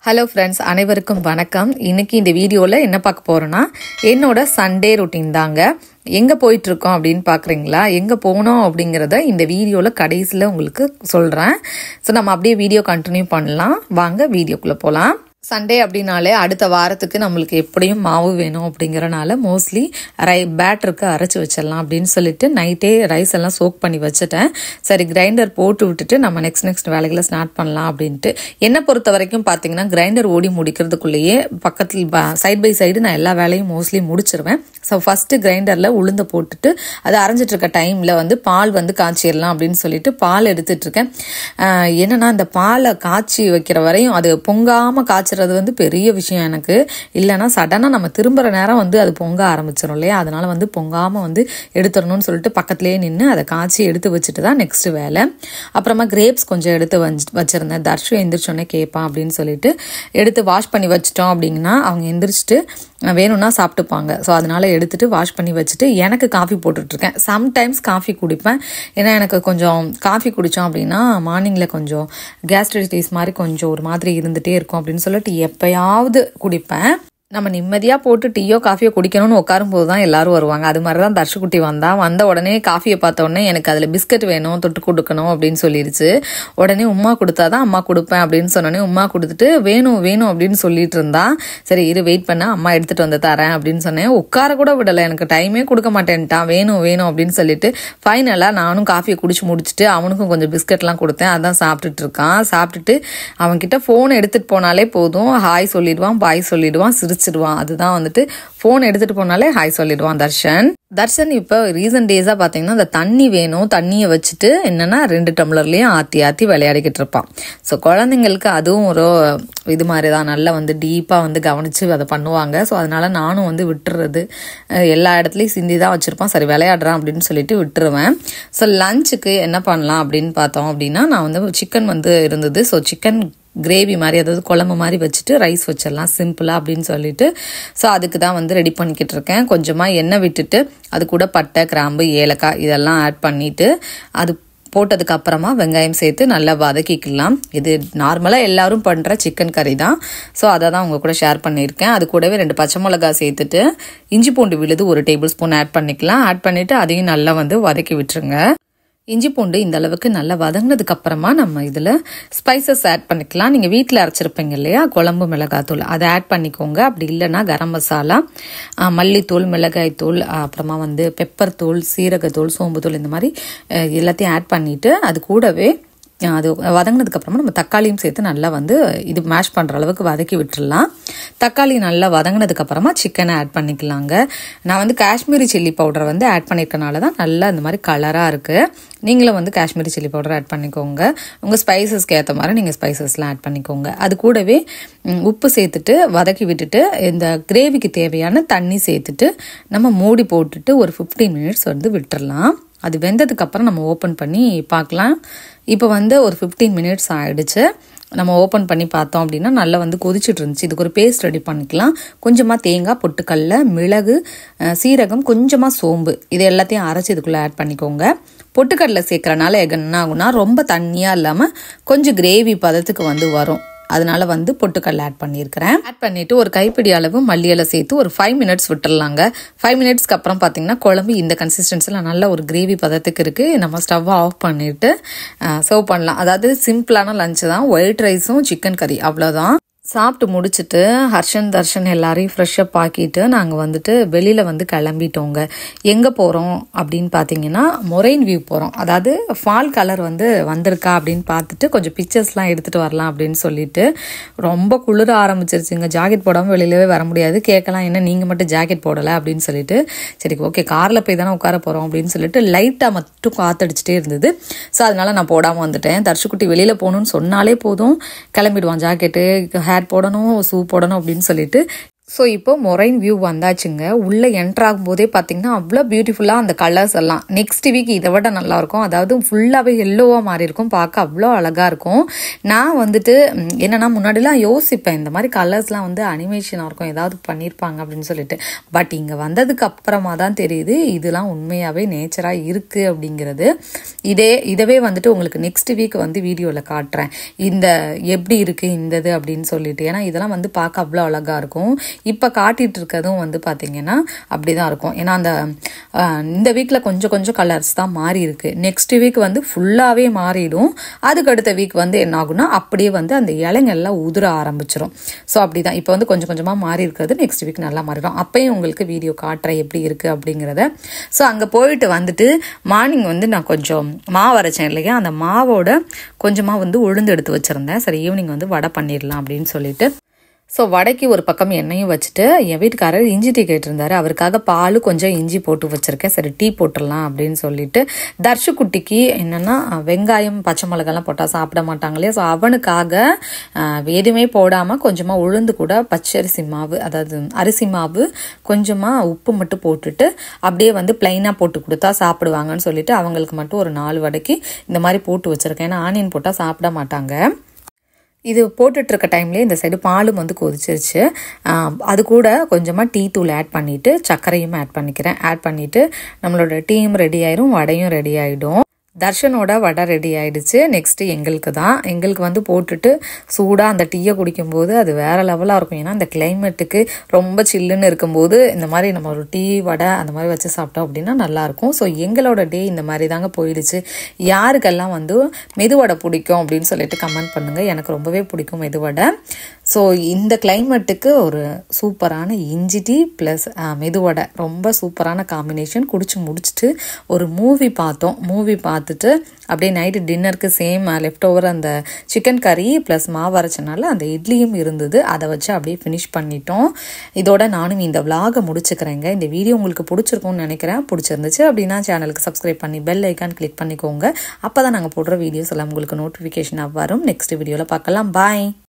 hello friends அனைவருக்கும் வணக்கம் இன்னைக்கு இந்த வீடியோவில் என்ன பார்க்க போறோம்னா என்னோட சண்டே ரொட்டீன் தாங்க எங்கே போயிட்டு இருக்கோம் அப்படின்னு பார்க்குறீங்களா எங்கே போனோம் அப்படிங்கிறத இந்த வீடியோவில் கடைசியில் உங்களுக்கு சொல்கிறேன் ஸோ நம்ம அப்படியே வீடியோ கண்டினியூ பண்ணலாம் வாங்க வீடியோக்குள்ளே போகலாம் சண்டே அப்படின்னாலே அடுத்த வாரத்துக்கு நம்மளுக்கு எப்படியும் மாவு வேணும் அப்படிங்கறனால மோஸ்ட்லி ரை பேட்டருக்கு அரைச்சி வச்சிடலாம் அப்படின்னு சொல்லிட்டு நைட்டே ரைஸ் எல்லாம் சோக் பண்ணி வச்சுட்டேன் சரி கிரைண்டர் போட்டு விட்டுட்டு நம்ம நெக்ஸ்ட் நெக்ஸ்ட் வேலைகளை ஸ்டார்ட் பண்ணலாம் அப்படின்ட்டு என்னை பொறுத்த வரைக்கும் பார்த்தீங்கன்னா கிரைண்டர் ஓடி முடிக்கிறதுக்குள்ளேயே பக்கத்தில் சைட் பை சைடு நான் எல்லா வேலையும் மோஸ்ட்லி முடிச்சிருவேன் ஸோ ஃபஸ்ட்டு கிரைண்டரில் உளுந்த போட்டுட்டு அது அரைஞ்சிட்டு இருக்க டைமில் வந்து பால் வந்து காய்ச்சிடலாம் அப்படின்னு சொல்லிட்டு பால் எடுத்துட்டு இருக்கேன் ஆஹ் என்னன்னா இந்த பாலை காய்ச்சி வைக்கிற வரையும் அது பொங்காமல் காய்ச்சறது வந்து பெரிய விஷயம் எனக்கு இல்லைன்னா சடனாக நம்ம திரும்புகிற நேரம் வந்து அது பொங்க ஆரம்பிச்சிடும் இல்லையா அதனால வந்து பொங்காமல் வந்து எடுத்துடணும்னு சொல்லிட்டு பக்கத்துலேயே நின்று அதை காய்ச்சி எடுத்து வச்சுட்டு தான் நெக்ஸ்ட் வேலை அப்புறமா கிரேப்ஸ் கொஞ்சம் எடுத்து வச்சு வச்சுருந்தேன் தர்ஷு எந்திரிச்சோன்னே கேட்பான் அப்படின்னு சொல்லிட்டு எடுத்து வாஷ் பண்ணி வச்சிட்டோம் அப்படின்னா அவங்க எந்திரிச்சிட்டு வேணும்னா சாப்பிட்டுப்பாங்க ஸோ அதனால எடுத்துட்டு வாஷ் பண்ணி வச்சுட்டு எனக்கு காஃபி போட்டுட்ருக்கேன் சம்டைம்ஸ் காஃபி குடிப்பேன் ஏன்னா எனக்கு கொஞ்சம் காஃபி குடித்தோம் அப்படின்னா மார்னிங்கில் கொஞ்சம் கேஸ்ட்ரைட்டிஸ் மாதிரி கொஞ்சம் ஒரு மாதிரி இருந்துகிட்டே இருக்கும் அப்படின்னு சொல்லிட்டு எப்பயாவது குடிப்பேன் நம்ம நிம்மதியாக போட்டு டீயோ காஃபியோ குடிக்கணும்னு உட்காரும்போது தான் எல்லாரும் வருவாங்க அது மாதிரி தான் தர்ஷுக்குட்டி வந்தா வந்த உடனே காஃபியை பார்த்த உடனே எனக்கு அதில் பிஸ்கட் வேணும் தொட்டு கொடுக்கணும் அப்படின்னு சொல்லிடுச்சு உடனே உமா கொடுத்தா தான் அம்மா கொடுப்பேன் அப்படின்னு சொன்னோடனே உமா கொடுத்துட்டு வேணும் வேணும் அப்படின்னு சொல்லிட்டு இருந்தா சரி இரு வெயிட் பண்ண அம்மா எடுத்துட்டு வந்து தரேன் அப்படின்னு சொன்னேன் உட்கார கூட விடலை எனக்கு டைமே கொடுக்க மாட்டேன்ட்டான் வேணும் வேணும் அப்படின்னு சொல்லிட்டு ஃபைனலாக நானும் காஃபியை குடிச்சு முடிச்சுட்டு அவனுக்கும் கொஞ்சம் பிஸ்கட்லாம் கொடுத்தேன் அதான் சாப்பிட்டுட்டு இருக்கான் சாப்பிட்டுட்டு அவன்கிட்ட ஃபோன் எடுத்துட்டு போனாலே போதும் ஹாய் சொல்லிடுவான் பாய் சொல்லிடுவான் சிரிச்சிடுவான் அதுதான் வந்துட்டு ஃபோன் எடுத்துட்டு போனாலே ஹாய் சொல்லிடுவான் தர்ஷன் தர்ஷன் இப்போ ரீசன்ட் டேஸாக பார்த்தீங்கன்னா அந்த தண்ணி வேணும் தண்ணியை வச்சுட்டு என்னன்னா ரெண்டு டம்ளர்லேயும் ஆற்றி ஆற்றி விளையாடிக்கிட்டு இருப்பான் ஸோ குழந்தைங்களுக்கு அதுவும் ஒரு இது மாதிரி தான் நல்லா வந்து டீப்பாக வந்து கவனித்து அதை பண்ணுவாங்க ஸோ அதனால நானும் வந்து விட்டுறது அஹ் எல்லா இடத்துலையும் சிந்தி தான் வச்சுருப்பான் சரி விளையாடுறான் அப்படின்னு சொல்லிட்டு விட்டுருவேன் ஸோ லஞ்சுக்கு என்ன பண்ணலாம் அப்படின்னு பார்த்தோம் அப்படின்னா நான் வந்து சிக்கன் வந்து இருந்தது ஸோ சிக்கன் கிரேவி மாதிரி அதாவது குழம்பு மாதிரி வச்சுட்டு ரைஸ் வச்சிடலாம் சிம்பிளாக அப்படின்னு சொல்லிட்டு ஸோ அதுக்கு தான் வந்து ரெடி பண்ணிக்கிட்டு இருக்கேன் கொஞ்சமாக எண்ணெய் விட்டுட்டு அது கூட பட்டை கிராம்பு ஏலக்காய் இதெல்லாம் ஆட் பண்ணிட்டு அது போட்டதுக்கு அப்புறமா வெங்காயம் சேர்த்து நல்லா வதக்கிக்கலாம் இது நார்மலாக எல்லாரும் பண்ணுற சிக்கன் கறி தான் ஸோ அதை தான் உங்கள் கூட ஷேர் பண்ணியிருக்கேன் அது கூடவே ரெண்டு பச்சை மிளகா சேர்த்துட்டு இஞ்சி பூண்டு விழுது ஒரு டேபிள் ஸ்பூன் ஆட் பண்ணிக்கலாம் ஆட் பண்ணிவிட்டு அதையும் நல்லா வந்து வதக்கி விட்டுருங்க இஞ்சி பூண்டு இந்த அளவுக்கு நல்லா வதங்கினதுக்கு அப்புறமா நம்ம இதில் ஸ்பைசஸ் ஆட் பண்ணிக்கலாம் நீங்கள் வீட்டில் அரைச்சிருப்பீங்க இல்லையா குழம்பு மிளகாத்தூள் அதை ஆட் பண்ணிக்கோங்க அப்படி இல்லைன்னா கரம் மசாலா ஆ, மல்லித்தூள் மிளகாய் தூள் அப்புறமா வந்து பெப்பர் தூள் சீரகத்தூள் சோம்புத்தூள் இந்த மாதிரி அஹ், எல்லாத்தையும் ஆட் பண்ணிட்டு அது கூடவே அஹ், அது வதங்கினதுக்கு அப்புறமா நம்ம தக்காளியும் சேர்த்து நல்லா வந்து இது மேஷ் பண்ணுற அளவுக்கு வதக்கி விட்டுறலாம் தக்காளி நல்லா வதங்கினதுக்கு அப்புறமா சிக்கனை ஆட் பண்ணிக்கலாங்க நான் வந்து காஷ்மீரி சில்லி பவுடர் வந்து ஆட் பண்ணியிருக்கனால தான் நல்லா இந்த மாதிரி கலராக இருக்குது நீங்களும் வந்து காஷ்மீரி சில்லி பவுடர் ஆட் பண்ணிக்கோங்க உங்கள் ஸ்பைசஸ்க்கு ஏற்ற மாதிரி நீங்கள் ஸ்பைசஸ்லாம் ஆட் பண்ணிக்கோங்க அது கூடவே ம், உப்பு சேர்த்துட்டு வதக்கி விட்டுட்டு இந்த கிரேவிக்கு தேவையான தண்ணி சேர்த்துட்டு நம்ம மூடி போட்டுட்டு ஒரு 15 மினிட்ஸ் வந்து விட்டுறலாம் அது வெந்ததுக்கு அப்புறம் நம்ம ஓப்பன் பண்ணி பார்க்கலாம் இப்போ வந்து ஒரு 15 மினிட்ஸ் ஆயிடுச்சு நம்ம ஓப்பன் பண்ணி பார்த்தோம் அப்படின்னா நல்லா வந்து கொதிச்சுட்டு இருந்துச்சு இதுக்கு ஒரு பேஸ்ட் ரெடி பண்ணிக்கலாம் கொஞ்சமாக தேங்காய் பொட்டுக்கல்ல மிளகு அஹ், சீரகம் கொஞ்சமாக சோம்பு இது எல்லாத்தையும் அரைச்சி இதுக்குள்ளே ஆட் பண்ணிக்கோங்க பொட்டுக்கடலை சேர்க்கறனால என்ன ஆகும்னா ரொம்ப தண்ணியாக இல்லாமல் கொஞ்சம் கிரேவி பதத்துக்கு வந்து வரும் அதனால வந்து பொட்டுக்கடலை ஆட் பண்ணியிருக்கிறேன் ஆட் பண்ணிட்டு ஒரு கைப்பிடி அளவு மல்லி இலை சேர்த்து ஒரு ஃபைவ் மினிட்ஸ் விட்டுறலாங்க ஃபைவ் மினிட்ஸ்க்கு அப்புறம் பார்த்தீங்கன்னா குழம்பு இந்த கன்சிஸ்டன்சியில் நல்ல ஒரு கிரேவி பதத்துக்கு இருக்கு நம்ம ஸ்டவ்வை ஆஃப் பண்ணிட்டு சர்வ் பண்ணலாம் அதாவது சிம்பிளான லஞ்ச் தான் ஒயிட் ரைஸும் சிக்கன் கறி அவ்வளோதான் சாப்பிட்டு முடிச்சுட்டு ஹர்ஷன் தர்ஷன் எல்லாரையும் ஃப்ரெஷ்அப் ஆக்கிட்டு நாங்கள் வந்துட்டு வெளியில் வந்து கிளம்பிட்டோங்க எங்கே போகிறோம் அப்படின்னு பார்த்தீங்கன்னா மொரைன் வியூ போகிறோம் அதாவது ஃபால் கலர் வந்து வந்திருக்கா அப்படின்னு பார்த்துட்டு கொஞ்சம் பிக்சர்ஸ்லாம் எடுத்துகிட்டு வரலாம் அப்படின்னு சொல்லிட்டு ரொம்ப குளிர ஆரம்பிச்சிருச்சுங்க ஜாக்கெட் போடாமல் வெளியிலவே வர முடியாது கேட்கலாம் என்ன நீங்கள் மட்டும் ஜாக்கெட் போடலை அப்படின்னு சொல்லிட்டு சரி ஓகே காரில் போய் தானே உட்கார போகிறோம் அப்படின்னு சொல்லிட்டு லைட்டாக மட்டும் காத்தடிச்சிட்டே இருந்தது ஸோ அதனால நான் போடாமல் வந்துட்டேன் தர்ஷுக்குட்டி வெளியில் போகணும்னு சொன்னாலே போதும் கிளம்பிடுவான் ஜாக்கெட்டு ஹேட் போடணும் ஷூ போடணும் அப்படின்னு சொல்லிட்டு ஸோ இப்போ மொரைன் வியூ வந்தாச்சுங்க உள்ளே என்ட்ரு ஆகும்போதே பார்த்தீங்கன்னா அவ்வளோ பியூட்டிஃபுல்லாக அந்த கலர்ஸ் எல்லாம் நெக்ஸ்ட் வீக் இதை விட நல்லாயிருக்கும் அதாவது ஃபுல்லாகவே எல்லோவாக மாறி இருக்கும் பார்க்க அவ்வளோ அழகாக இருக்கும் நான் வந்துட்டு ம், என்னன்னா முன்னாடிலாம் யோசிப்பேன் இந்த மாதிரி கலர்ஸ்லாம் வந்து அனிமேஷனாக இருக்கும் ஏதாவது பண்ணியிருப்பாங்க அப்படின்னு சொல்லிட்டு பட் இங்கே வந்ததுக்கு அப்புறமா தான் தெரியுது இதெல்லாம் உண்மையாகவே நேச்சராக இருக்குது அப்படிங்கிறது இதே இதவே வந்துட்டு உங்களுக்கு நெக்ஸ்ட் வீக் வந்து வீடியோவில் காட்டுறேன் இந்த எப்படி இருக்குது இந்த இது அப்படின்னு சொல்லிட்டு ஏன்னா இதெல்லாம் வந்து பார்க்க அவ்வளோ அழகாக இருக்கும் இப்போ காட்டிட்டு இருக்கதும் வந்து பார்த்தீங்கன்னா அப்படி தான் இருக்கும் ஏன்னா அந்த ஆஹ், இந்த வீக்கில் கொஞ்சம் கொஞ்சம் கலர்ஸ் தான் மாறி இருக்கு நெக்ஸ்ட் வீக் வந்து ஃபுல்லாகவே மாறிடும் அதுக்கு அடுத்த வீக் வந்து என்ன ஆகும்னா அப்படியே வந்து அந்த இலைங்கெல்லாம் உதிர ஆரம்பிச்சிரும் ஸோ அப்படி தான் இப்போ வந்து கொஞ்சம் கொஞ்சமாக மாறி இருக்கிறது நெக்ஸ்ட் வீக் நல்லா மாறிடும் அப்பயும் உங்களுக்கு வீடியோ காட்டுறேன் எப்படி இருக்குது அப்படிங்கிறத ஸோ அங்கே போயிட்டு வந்துட்டு மார்னிங் வந்து நான் கொஞ்சம் மாவு அரைச்சேன் இல்லையா அந்த மாவோட கொஞ்சமாக வந்து உளுந்து எடுத்து வச்சுருந்தேன் சரி ஈவினிங் வந்து வடை பண்ணிடலாம் அப்படின்னு சொல்லிட்டு ஸோ வடைக்கு ஒரு பக்கம் எண்ணெயும் வச்சுட்டு என் வீட்டுக்காரர் இஞ்சி டீ கேட்டிருந்தாரு அவருக்காக பால் கொஞ்சம் இஞ்சி போட்டு வச்சிருக்கேன் சரி டீ போட்டுடலாம் அப்படின்னு சொல்லிட்டு தர்ஷு குட்டிக்கு என்னன்னா வெங்காயம் பச்சை மிளகாலாம் போட்டால் சாப்பிட மாட்டாங்க இல்லையா ஸோ அவனுக்காக ஆஹ், எதுவுமே போடாமல் கொஞ்சமாக உளுந்து கூட பச்சரிசி மாவு அதாவது அரிசி மாவு கொஞ்சமாக உப்பு மட்டும் போட்டுட்டு அப்படியே வந்து பிளைனாக போட்டு கொடுத்தா சாப்பிடுவாங்கன்னு சொல்லிட்டு அவங்களுக்கு மட்டும் ஒரு நாலு வடைக்கு இந்த மாதிரி போட்டு வச்சிருக்கேன் ஏன்னா ஆனியன் போட்டால் சாப்பிட மாட்டாங்க இது போட்டுட்டு இருக்க டைம்லேயே இந்த சைடு பாலும் வந்து கொதிச்சிருச்சு ஆஹ் அது கூட கொஞ்சமாக டீ தூள் ஆட் பண்ணிவிட்டு சர்க்கரையும் ஆட் பண்ணிக்கிறேன் ஆட் பண்ணிவிட்டு நம்மளோட டீயும் ரெடி ஆயிரும் வடையும் ரெடி ஆகிடும் தர்ஷனோட வடை ரெடி ஆயிடுச்சு நெக்ஸ்ட் எங்களுக்கு தான் எங்களுக்கு வந்து போட்டுட்டு சூடாக அந்த டீயை குடிக்கும்போது அது வேற லெவலாக இருக்கும் ஏன்னா இந்த கிளைமேட்டுக்கு ரொம்ப சில்லுன்னு இருக்கும்போது இந்த மாதிரி நம்ம ஒரு டீ வடை அந்த மாதிரி வச்சு சாப்பிட்டோம் அப்படின்னா நல்லாயிருக்கும் ஸோ எங்களோட டே இந்த மாதிரி தாங்க போயிடுச்சு யாருக்கெல்லாம் வந்து மெதுவடை பிடிக்கும் அப்படின்னு சொல்லிட்டு கமெண்ட் பண்ணுங்க எனக்கு ரொம்பவே பிடிக்கும் மெதுவடை ஸோ இந்த கிளைமேட்டுக்கு ஒரு சூப்பரான இஞ்சி டீ ப்ளஸ் மெதுவடை ரொம்ப சூப்பரான காம்பினேஷன் குடிச்சு முடிச்சுட்டு ஒரு மூவி பார்த்தோம் மூவி பார்த்துட்டு அப்படியே நைட்டு டின்னருக்கு சேம் லெஃப்ட் ஓவர் அந்த சிக்கன் கறி ப்ளஸ் மாவு அரைச்சனால அந்த இட்லியும் இருந்தது அதை வச்சு அப்படியே ஃபினிஷ் பண்ணிட்டோம் இதோட நானும் இந்த விலாகை முடிச்சுக்கிறேங்க இந்த வீடியோ உங்களுக்கு பிடிச்சிருக்கும்னு நினைக்கிறேன் பிடிச்சிருந்துச்சு அப்படின்னா சேனலுக்கு சப்ஸ்கிரைப் பண்ணி பெல் ஐக்கான் கிளிக் பண்ணிக்கோங்க அப்போ தான் நாங்கள் போடுற வீடியோஸ் எல்லாம் உங்களுக்கு நோட்டிஃபிகேஷனாக வரும் நெக்ஸ்ட் வீடியோவில் பார்க்கலாம் பாய்